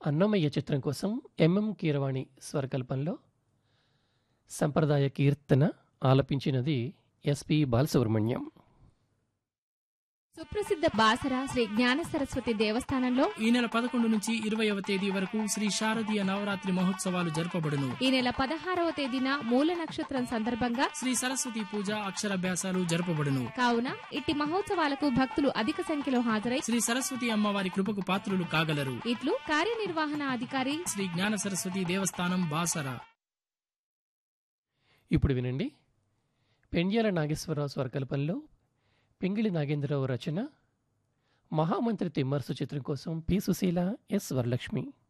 అన్నమయ్య చిత్రం కోసం ఎంఎం కీరవాణి స్వరకల్పంలో సంప్రదాయ కీర్తన ఆలపించినది ఎస్పి బాలసుబ్రహ్మణ్యం సుప్రసిద్ధ బాసర శ్రీ జ్ఞాన సరస్వతి దేవస్థానంలో ఈ నెల పదకొండు నుంచి ఇరవైవ తేదీ వరకు శ్రీ శారదీయ నవరాత్రి మహోత్సవాలు జరపబడును ఈ నెల పదహారవ తేదీన మూల నక్షత్రం సందర్భంగా శ్రీ సరస్వతి పూజ అక్షరాభ్యాసాలు జరపబడును కావున ఇట్టి మహోత్సవాలకు భక్తులు అధిక సంఖ్యలో హాజరై శ్రీ సరస్వతి అమ్మవారి కృపకు పాత్రులు కాగలరు ఇట్లు కార్యనిర్వహణ అధికారి శ్రీ జ్ఞాన సరస్వతి దేవస్థానం బాసర ఇప్పుడు వినండి పెండ్యాల నాగేశ్వరరావు స్వరకల్పంలో పింగిళి నాగేంద్రరావు రచన మహామంత్రి తిమ్మర్సు చిత్రం కోసం పి సుశీల ఎస్ వరలక్ష్మి